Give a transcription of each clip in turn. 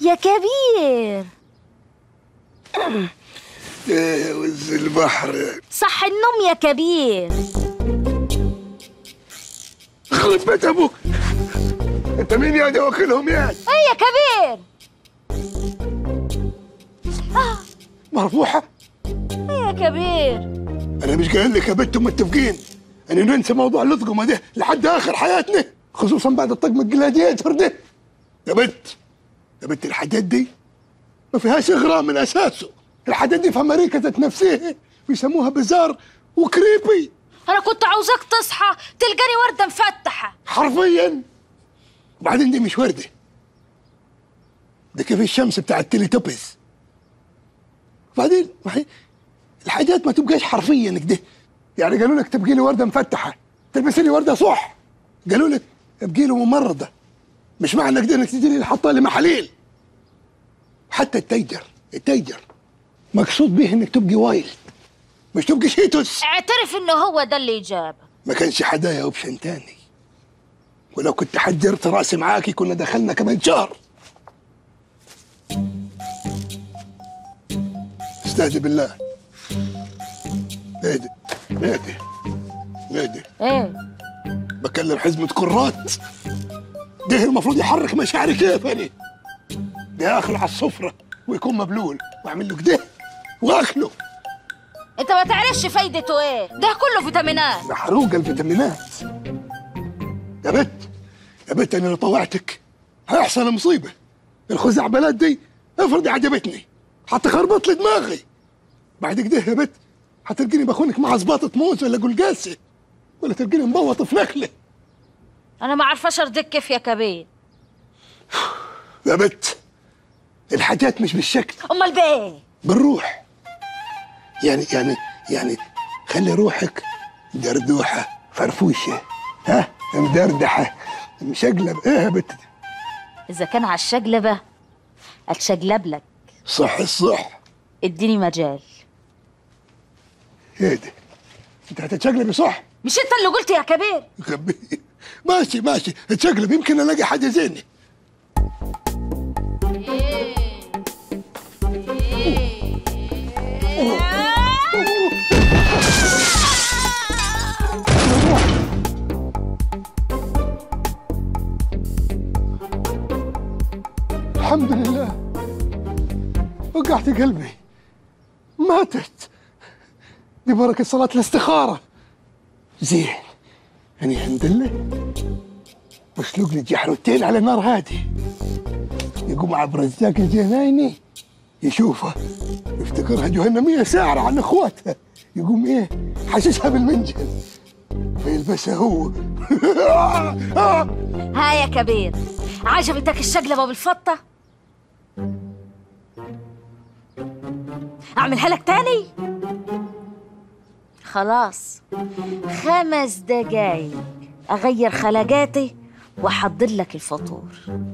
يا كبير يا وز البحر صح النوم يا كبير خرب بيت ابوك انت مين يا ده واكلهم يا ايه يا كبير مرفوحه ايه يا كبير انا مش قايل لك يا بنت متفقين ان ننسى موضوع اللطقمه ده لحد اخر حياتنا خصوصا بعد الطقم الجلاديتر ده يا بنت يا بنت الحاجات دي ما فيهاش اغراء من اساسه الحاجات دي في امريكا ذات نفسها بيسموها بزار وكريبي انا كنت عاوزاك تصحى تلقاني ورده مفتحه حرفيا وبعدين دي مش ورده ده كيف الشمس بتاع التلي توبيز وبعدين ما هي الحاجات ما تبقاش حرفيا كده يعني قالوا لك تبقي لي ورده مفتحه تلبسي لي ورده صح قالوا لك ابقي له ممرضه مش معنى كده انك تجي لي حاطه لي محاليل حتى التيجر التيجر مقصود به انك تبقي وايلد مش تبقي شيتوس اعترف انه هو ده اللي جابك ما كانش حدايا اوبشن تاني ولو كنت حجرت راسي معاكي كنا دخلنا كمان شهر استهدي بالله اهدي اهدي اهدي ايه بكلم حزمة كرات ده المفروض يحرك مشاعري كيف انا ده اخله على السفرة ويكون مبلول واعمل له كده واكله انت ما تعرفش فايدته ايه ده كله فيتامينات محروقة الفيتامينات يا بت يا بت انا لو طوعتك هيحصل مصيبة الخزعبلات دي افرضي عجبتني حتخربط لي دماغي بعد كده يا بت هتلقيني بخونك مع زباطة موز ولا قلقاسة ولا تلقيني مبوط في نخلة انا ما عارفاش ارضيك كيف يا كبير يا بت الحاجات مش بالشكل امال بايه بالروح يعني يعني يعني خلي روحك دردوحة فرفوشة ها مدردحة مشقلب ايه يا بت اذا كان على الشقلبه اتشقلب لك صح الصح اديني مجال ايه ده انت هتتشقلبي صح مش انت اللي قلت يا كبير غبي ماشي ماشي اتشقلب يمكن الاقي حاجه زينه الحمد لله وقعت قلبي ماتت دي بركة صلاة الاستخارة زين أنا هندلة واسلق لي جحرتين على نار هادي يقوم عبد الرزاق الجهنيني يشوفها يفتكرها جهنمية ساعرة عن اخواتها يقوم ايه حاسسها بالمنجل فيلبسها هو ها يا كبير عجبتك الشقلبه بالفطه اعملها لك تاني خلاص خمس دقايق اغير خلقاتي واحضر لك الفطور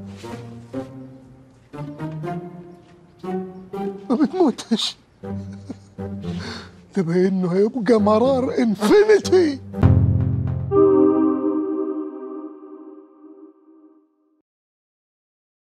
ما بتموتش تبين انه هيبقى مرار انفينيتي